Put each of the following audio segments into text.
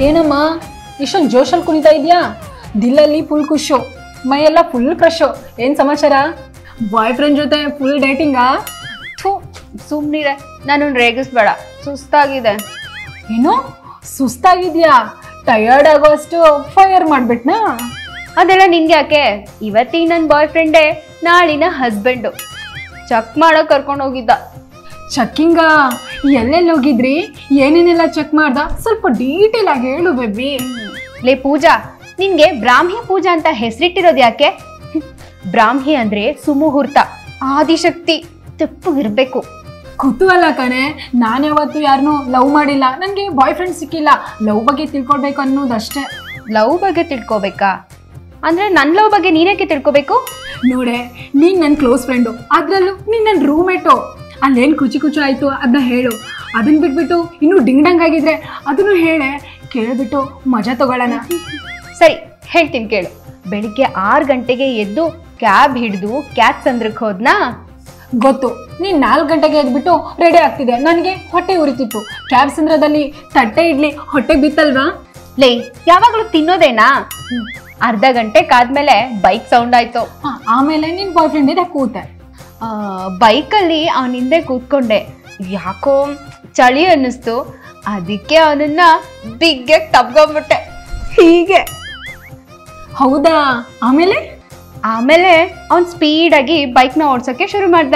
ಏನಮ್ಮ ಇಷ್ಟೊಂದು ಜೋಶಲ್ಲಿ ಕುಣಿತಾ ಇದೆಯಾ ದಿಲ್ಲಲ್ಲಿ ಫುಲ್ ಖುಷು ಮೈಯೆಲ್ಲ ಫುಲ್ ಕ್ರಶು ಏನು ಸಮಾಚಾರ ಬಾಯ್ ಫ್ರೆಂಡ್ ಜೊತೆ ಫುಲ್ ಡೇಟಿಂಗಾ ಥೂ ಸುಮ್ಮನಿರೆ ನಾನು ರೇಗಿಸ್ಬೇಡ ಸುಸ್ತಾಗಿದೆ ಏನು ಸುಸ್ತಾಗಿದ್ಯಾ ಟಯರ್ಡ್ ಆಗೋಷ್ಟು ಫೈರ್ ಮಾಡ್ಬಿಟ್ನಾ ಅದೆಲ್ಲ ನಿನ್ಗೆ ಯಾಕೆ ಇವತ್ತಿಗೆ ನನ್ನ ಬಾಯ್ ಫ್ರೆಂಡೇ ನಾಳಿನ ಹಸ್ಬೆಂಡು ಚೆಕ್ ಮಾಡೋಕೆ ಕರ್ಕೊಂಡು ಹೋಗಿದ್ದ ಚೆಕ್ಕಿಂಗ ಎಲ್ಲೆಲ್ಲಿ ಹೋಗಿದ್ರಿ ಏನೇನೆಲ್ಲ ಚೆಕ್ ಮಾಡ್ದ ಸ್ವಲ್ಪ ಡೀಟೇಲ್ ಆಗಿ ಹೇಳು ಬೇಬಿ ಲೇ ಪೂಜಾ ನಿನ್ಗೆ ಬ್ರಾಹ್ಮಿ ಪೂಜಾ ಅಂತ ಹೆಸರಿಟ್ಟಿರೋದು ಯಾಕೆ ಬ್ರಾಹ್ಮಿ ಅಂದ್ರೆ ಸುಮುಹೂರ್ತ ಆದಿಶಕ್ತಿ ತೆಪ್ಪಗಿರ್ಬೇಕು ಕುತೂಹಲ ಕಣೆ ನಾನು ಯಾವತ್ತು ಯಾರನ್ನೂ ಲವ್ ಮಾಡಿಲ್ಲ ನನಗೆ ಬಾಯ್ ಫ್ರೆಂಡ್ ಸಿಕ್ಕಿಲ್ಲ ಲವ್ ಬಗ್ಗೆ ತಿಳ್ಕೊಳ್ಬೇಕು ಅನ್ನೋದಷ್ಟೇ ಲವ್ ಬಗ್ಗೆ ತಿಳ್ಕೊಬೇಕಾ ಅಂದ್ರೆ ನನ್ನ ಲವ್ ಬಗ್ಗೆ ನೀನೇಕೆ ತಿಳ್ಕೊಬೇಕು ನೋಡೆ ನೀನ್ ನನ್ನ ಕ್ಲೋಸ್ ಫ್ರೆಂಡು ಅದ್ರಲ್ಲೂ ನೀನ್ ನನ್ನ ರೂಮೇಟು ಅಲ್ಲೇನು ಕುಚಿ ಕುಚು ಆಯ್ತು ಅದನ್ನ ಹೇಳು ಅದನ್ನ ಬಿಟ್ಬಿಟ್ಟು ಇನ್ನೂ ಡಿಂಗ್ ಡಂಗ್ ಆಗಿದ್ರೆ ಅದನ್ನು ಹೇಳೆ ಕೇಳ್ಬಿಟ್ಟು ಮಜಾ ತಗೊಳ್ಳೋಣ ಸರಿ ಹೇಳ್ತೀನಿ ಕೇಳು ಬೆಳಿಗ್ಗೆ ಆರು ಗಂಟೆಗೆ ಎದ್ದು ಕ್ಯಾಬ್ ಹಿಡಿದು ಕ್ಯಾತ್ ಸಂದ್ರಕ್ಕೆ ಹೋದ್ನಾ ಗೊತ್ತು ನೀನ್ ನಾಲ್ಕು ಗಂಟೆಗೆ ಎದ್ಬಿಟ್ಟು ರೆಡಿ ಆಗ್ತಿದೆ ನನಗೆ ಹೊಟ್ಟೆ ಉರಿತಿತ್ತು ಕ್ಯಾಬ್ ಸಂದ್ರದಲ್ಲಿ ತಟ್ಟೆ ಇಡ್ಲಿ ಹೊಟ್ಟೆಗೆ ಬಿತ್ತಲ್ವಾ ಲೇ ಯಾವಾಗಲೂ ತಿನ್ನೋದೇನಾ ಹ್ಮ್. ಅರ್ಧ ಗಂಟೆ ಕಾದ್ಮೇಲೆ ಬೈಕ್ ಸೌಂಡ್ ಆಯ್ತು ಆ, ಆಮೇಲೆ ನಿನ್ ಬಾಯ್ ಫ್ರೆಂಡ್ ಇದೆ ಕೂತೆ ಬೈಕಲ್ಲಿ ಅವನ ಹಿಂದೆ ಕೂತ್ಕೊಂಡೆ ಯಾಕೋ ಚಳಿ ಅನ್ನಿಸ್ತು ಅದಕ್ಕೆ ಅವನನ್ನ ಬಿಗ್ಗೆ ತಬ್ಕೊಂಡ್ಬಿಟ್ಟೆ ಹೀಗೆ ಹೌದಾ ಆಮೇಲೆ ಆಮೇಲೆ ಅವನ್ ಸ್ಪೀಡಾಗಿ ಬೈಕ್ನ ಓಡ್ಸೋಕೆ ಶುರು ಮಾಡ್ದ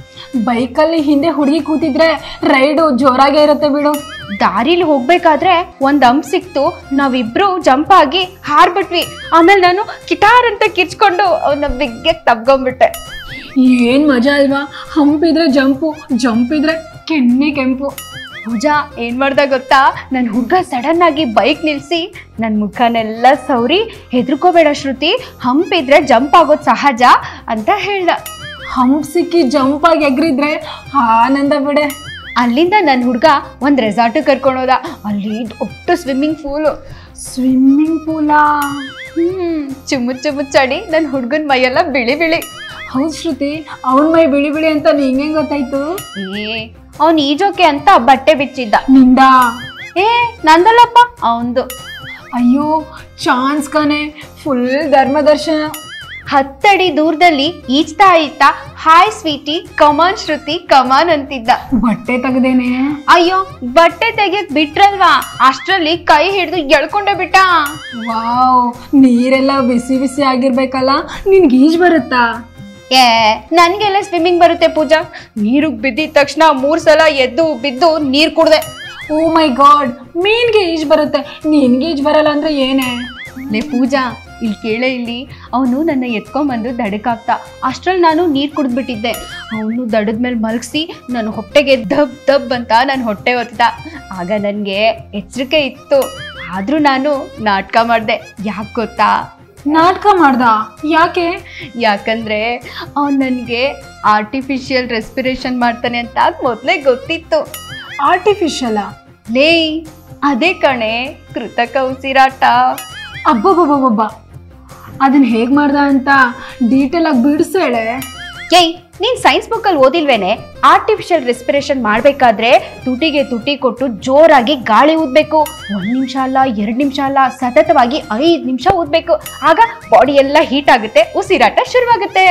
ಬೈಕಲ್ಲಿ ಹಿಂದೆ ಹುಡುಗಿ ಕೂತಿದ್ರೆ ರೈಡು ಜೋರಾಗೇ ಇರುತ್ತೆ ಬಿಡು ದಾರಿಲಿ ಹೋಗ್ಬೇಕಾದ್ರೆ ಒಂದ್ ಅಂಪ್ ಸಿಕ್ತು ನಾವಿಬ್ರು ಜಂಪ್ ಆಗಿ ಹಾರ್ಬಿಟ್ವಿ ಆಮೇಲೆ ನಾನು ಕಿಟಾರ್ ಅಂತ ಕಿರ್ಚ್ಕೊಂಡು ಅವನ ಬಿಗ್ಗೆ ತಬ್ಕೊಂಡ್ಬಿಟ್ಟೆ ಏನ್ ಮಜಾ ಅಲ್ವಾ ಹಂಪಿದ್ರೆ ಜಂಪು ಜಂಪ್ ಇದ್ರೆ ಕೆನ್ನೆ ಕೆಂಪು ಪೂಜಾ ಏನ್ ಮಾಡ್ದ ಗೊತ್ತಾ ನನ್ನ ಹುಡ್ಗ ಸಡನ್ ಆಗಿ ಬೈಕ್ ನಿಲ್ಸಿ ನನ್ನ ಮುಖನೆಲ್ಲ ಸೌರಿ ಹೆದರ್ಕೋಬೇಡ ಶ್ರುತಿ ಹಂಪಿದ್ರೆ ಜಂಪ್ ಆಗೋದು ಸಹಜ ಅಂತ ಹೇಳ್ದ ಹಂಪ್ ಸಿಕ್ಕಿ ಜಂಪ್ ಆಗಿ ಎಗ್ರಿದ್ರೆ ಆನಂದ ಬಿಡೆ ಅಲ್ಲಿಂದ ನನ್ನ ಹುಡ್ಗ ಒಂದ್ ರೆಸಾರ್ಟ್ ಕರ್ಕೊಂಡೋದ ಅಲ್ಲಿ ದೊಡ್ಡ ಸ್ವಿಮ್ಮಿಂಗ್ ಪೂಲು ಸ್ವಿಮ್ಮಿಂಗ್ ಪೂಲಾ ಹ್ಮ್ ಚುಮ್ಮು ಚುಮ್ಮು ಚಡಿ ನನ್ನ ಹುಡ್ಗನ್ ಮೈಯೆಲ್ಲ ಬಿಳಿ ಬಿಳಿ ಹೌದ್ ಶ್ರುತಿ ಅವನ್ ಮೈ ಬಿಳಿ ಬಿಳಿ ಅಂತ ನಿಂಗೆ ಗೊತ್ತಾಯ್ತು ಏ ಅವ್ನ್ ಈಜೋಕೆ ಅಂತ ಬಟ್ಟೆ ಬಿಚ್ಚಿದ್ದ ನಿಂದ ಏ ನಂದಲ್ಲಪ್ಪ ಅವಂದು ಅಯ್ಯೋ ಚಾನ್ಸ್ ಕನೆ ಫುಲ್ ಧರ್ಮದರ್ಶನ ಹತ್ತಡಿ ದೂರದಲ್ಲಿ ಈಜ್ತಾ ಈಜ್ತಾ ಹಾಯ್ ಸ್ವೀಟಿ ಕಮಾನ್ ಶ್ರುತಿ ಕಮಾನ್ ಅಂತಿದ್ದ ಬಟ್ಟೆ ತೆಗ್ದೇನೆ ಅಯ್ಯೋ ಬಟ್ಟೆ ತೆಗಿಯಕ್ ಬಿಟ್ರಲ್ವಾ ಅಷ್ಟ್ರಲ್ಲಿ ಕೈ ಹಿಡಿದು ಎಳ್ಕೊಂಡೆ ಬಿಟ್ಟ ವಾವ್ ನೀರೆಲ್ಲ ಬಿಸಿ ಬಿಸಿ ಆಗಿರ್ಬೇಕಲ್ಲ ನಿನ್ಗೆ ಈಜ್ ಬರುತ್ತಾ ಏ ನನ್ಗೆಲ್ಲ ಸ್ವಿಮ್ಮಿಂಗ್ ಬರುತ್ತೆ ಪೂಜಾ ನೀರಿಗೆ ಬಿದ್ದಿದ ತಕ್ಷಣ ಮೂರ್ ಸಲ ಎದ್ದು ಬಿದ್ದು ನೀರ್ ಕುಡ್ದೆ ಓ ಮೈ ಗಾಡ್ ಮೀನ್ಗೆ ಈಜ್ ಬರುತ್ತೆ ನಿನ್ಗೆ ಈಜ್ ಬರಲ್ಲ ಅಂದ್ರೆ ಏನೇ ಲೇ ಪೂಜಾ ಇಲ್ಲಿ ಕೇಳೆ ಇಲ್ಲಿ ಅವನು ನನ್ನ ಎತ್ಕೊಂಬಂದು ದಡಕ್ಕಾಗ್ತ ಅಷ್ಟ್ರಲ್ಲಿ ನಾನು ನೀರು ಕುಡಿದ್ಬಿಟ್ಟಿದ್ದೆ ಅವನು ದಡದ ಮೇಲೆ ಮಲಗಿಸಿ ನನ್ನ ಹೊಟ್ಟೆಗೆ ದಬ್ ದಬ್ ಅಂತ ನನ್ನ ಹೊಟ್ಟೆ ಒತ್ತಿದ ಆಗ ನನಗೆ ಎಚ್ಚರಿಕೆ ಇತ್ತು ಆದರೂ ನಾನು ನಾಟಕ ಮಾಡಿದೆ ಯಾಕೆ ಗೊತ್ತಾ ನಾಟಕ ಮಾಡ್ದ ಯಾಕೆ ಯಾಕಂದ್ರೆ ಅವ್ನು ನನಗೆ ಆರ್ಟಿಫಿಷಿಯಲ್ ರೆಸ್ಪಿರೇಷನ್ ಮಾಡ್ತಾನೆ ಅಂತ ಮೊದಲೇ ಗೊತ್ತಿತ್ತು ಆರ್ಟಿಫಿಷಿಯಲ್ ಲೇ ಅದೇ ಕಣೆ ಕೃತಕ ಉಸಿರಾಟ ಅಬ್ಬಬ್ಬಬ್ಬಬ್ಬ ಅದನ್ನ ಹೇಗ್ ಮಾಡ್ದ ಅಂತ ಡೀಟೇಲ್ ಆಗಿ ಬಿಡಿಸೇಳೆ ಏಯ್ ನೀನ್ ಸೈನ್ಸ್ ಬುಕ್ಕಲ್ಲಿ ಓದಿಲ್ವೇನೆ ಆರ್ಟಿಫಿಷಿಯಲ್ ರೆಸ್ಪಿರೇಷನ್ ಮಾಡಬೇಕಾದ್ರೆ ತುಟಿಗೆ ತುಟಿ ಕೊಟ್ಟು ಜೋರಾಗಿ ಗಾಳಿ ಊದ್ಬೇಕು ಒಂದ್ ನಿಮಿಷ ಅಲ್ಲ ಎರಡ್ ನಿಮಿಷ ಅಲ್ಲ ಸತತವಾಗಿ ಐದ್ ನಿಮಿಷ ಊದ್ಬೇಕು ಆಗ ಬಾಡಿ ಎಲ್ಲ ಹೀಟ್ ಆಗುತ್ತೆ ಉಸಿರಾಟ ಶುರುವಾಗುತ್ತೆ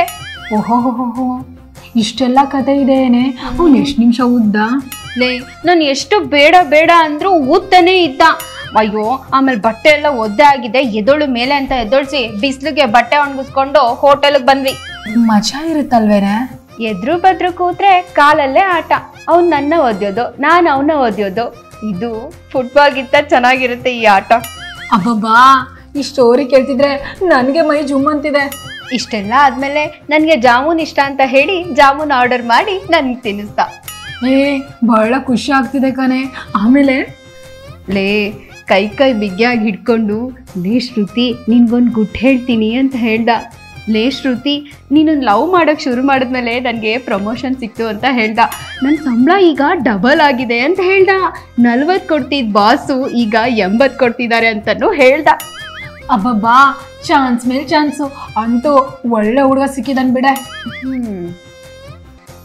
ಓಹೋ ಇಷ್ಟೆಲ್ಲ ಕತೆ ಇದೆ ಏನೇ ಅವ್ನು ಎಷ್ಟು ನಿಮಿಷ ಉದ್ದ ಲೇ ನಾನು ಎಷ್ಟು ಬೇಡ ಬೇಡ ಅಂದ್ರೂ ಊದ್ತಾನೆ ಇದ್ದ ಅಯ್ಯೋ ಆಮೇಲೆ ಬಟ್ಟೆ ಎಲ್ಲ ಒದ್ದೆ ಆಗಿದೆ ಎದೊಳು ಮೇಲೆ ಅಂತ ಎದೊಳ್ಸಿ ಬಿಸಿಲಿಗೆ ಬಟ್ಟೆ ಒಣಗಿಸ್ಕೊಂಡು ಹೋಟೆಲ್ಗೆ ಬಂದ್ವಿ ಮಜಾ ಇರುತ್ತಲ್ವೇನೆ ಎದ್ರು ಬದ್ರು ಕೂತ್ರೆ ಕಾಲಲ್ಲೇ ಆಟ ಅವ್ನು ನನ್ನ ಓದ್ಯೋದು ನಾನು ಅವನ ಓದ್ಯೋದು ಇದು ಫುಟ್ಬಾಲ್ಗಿಂತ ಚೆನ್ನಾಗಿರುತ್ತೆ ಈ ಆಟ ಅಬ್ಬಬ್ಬಾ ಈ ಸ್ಟೋರಿ ಕೇಳ್ತಿದ್ರೆ ನನಗೆ ಮೈ ಜುಮ್ ಅಂತಿದೆ ಇಷ್ಟೆಲ್ಲ ಆದ್ಮೇಲೆ ನನಗೆ ಜಾಮೂನ್ ಇಷ್ಟ ಅಂತ ಹೇಳಿ ಜಾಮೂನ್ ಆರ್ಡರ್ ಮಾಡಿ ನನ್ಗೆ ತಿನ್ನಿಸ್ದ ಏ ಬಹಳ ಖುಷಿ ಆಗ್ತಿದೆ ಕಣೆ ಆಮೇಲೆ ಲೇ ಕೈ ಕೈ ಬಿಗಿಯಾಗಿ ಹಿಡ್ಕೊಂಡು ಲೇ ಶ್ರುತಿ ನಿನ್ಗೊಂದು ಗುಟ್ ಹೇಳ್ತೀನಿ ಅಂತ ಹೇಳ್ದ ಲೇ ಶ್ರುತಿ ನೀನು ಲವ್ ಮಾಡೋಕ್ಕೆ ಶುರು ಮಾಡಿದ್ಮೇಲೆ ನನಗೆ ಪ್ರಮೋಷನ್ ಸಿಕ್ತು ಅಂತ ಹೇಳ್ದ ನನ್ನ ಸಂಬಳ ಈಗ ಡಬಲ್ ಆಗಿದೆ ಅಂತ ಹೇಳ್ದ ನಲ್ವತ್ತು ಕೊಡ್ತಿದ್ದ ಬಾಸು ಈಗ ಎಂಬತ್ತು ಕೊಡ್ತಿದ್ದಾರೆ ಅಂತಲೂ ಹೇಳ್ದ ಅಬ್ಬಬ್ಬಾ ಚಾನ್ಸ್ ಮೇಲೆ ಚಾನ್ಸು ಅಂತೂ ಒಳ್ಳೆ ಹುಡುಗ ಸಿಕ್ಕಿದನ್ ಬಿಡೆ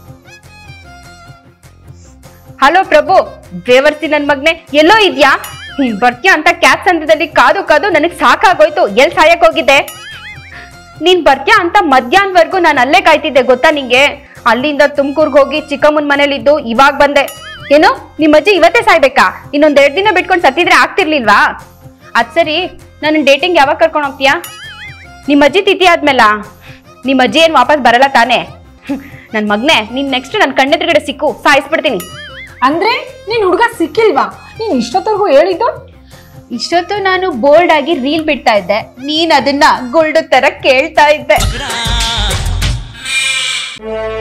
ಹಲೋ ಪ್ರಭು ದೇವರ್ಸಿ ನನ್ನ ಮಗ್ನೆ ಎಲ್ಲೋ ಇದ್ಯಾ ನೀನ್ ಬರ್ತೀಯ ಅಂತ ಕ್ಯಾಬ್ ಸಂದದಲ್ಲಿ ಕಾದು ಕಾದು ನನಗೆ ಸಾಕಾಗೋಯ್ತು ಎಲ್ ಸಾಯಕ್ ಹೋಗಿದ್ದೆ ನೀನ್ ಬರ್ತೀಯ ಅಂತ ಮಧ್ಯಾಹ್ನವರೆಗೂ ನಾನು ಅಲ್ಲೇ ಕಾಯ್ತಿದ್ದೆ ಗೊತ್ತಾ ನಿಂಗೆ ಅಲ್ಲಿಂದ ತುಮಕೂರ್ಗೆ ಹೋಗಿ ಚಿಕ್ಕಮ್ಮನ ಮನೇಲಿದ್ದು ಇವಾಗ ಬಂದೆ ಏನು ನಿಮ್ಮ ಅಜ್ಜಿ ಇವತ್ತೇ ಸಾಯ್ಬೇಕಾ ಇನ್ನೊಂದ್ ಎರಡ್ ದಿನ ಬಿಟ್ಕೊಂಡು ಸತ್ತಿದ್ರೆ ಆಗ್ತಿರ್ಲಿಲ್ವಾ ಅದ್ ಸರಿ ನನ್ನ ಡೇಟಿಂಗ್ ಯಾವಾಗ ಕರ್ಕೊಂಡು ಹೋಗ್ತೀಯಾ ನಿಮ್ಮ ಅಜ್ಜಿ ತಿಥಿ ಆದ್ಮೇಲ ನಿಮ್ಮ ಅಜ್ಜಿ ಏನ್ ವಾಪಸ್ ಬರಲ್ಲ ತಾನೇ ನನ್ನ ಮಗ್ನೆ ನೀನ್ ನೆಕ್ಸ್ಟ್ ನನ್ನ ಕಣ್ಣೆದುರುಗಡೆ ಸಿಕ್ಕು ಸಾಯಿಸ್ಬಿಡ್ತೀನಿ ಅಂದ್ರೆ ನೀನ್ ಹುಡುಗ ಸಿಕ್ಕಿಲ್ವಾ ನೀನ್ ಇಷ್ಟೊತ್ತವರೆಗೂ ಹೇಳಿದ್ದು ಇಷ್ಟೊತ್ತು ನಾನು ಬೋಲ್ಡ್ ಆಗಿ ರೀಲ್ ಬಿಡ್ತಾ ಇದ್ದೆ ನೀನ್ ಅದನ್ನ ಗುಲ್ಡು ತರ ಕೇಳ್ತಾ ಇದ್ದೆ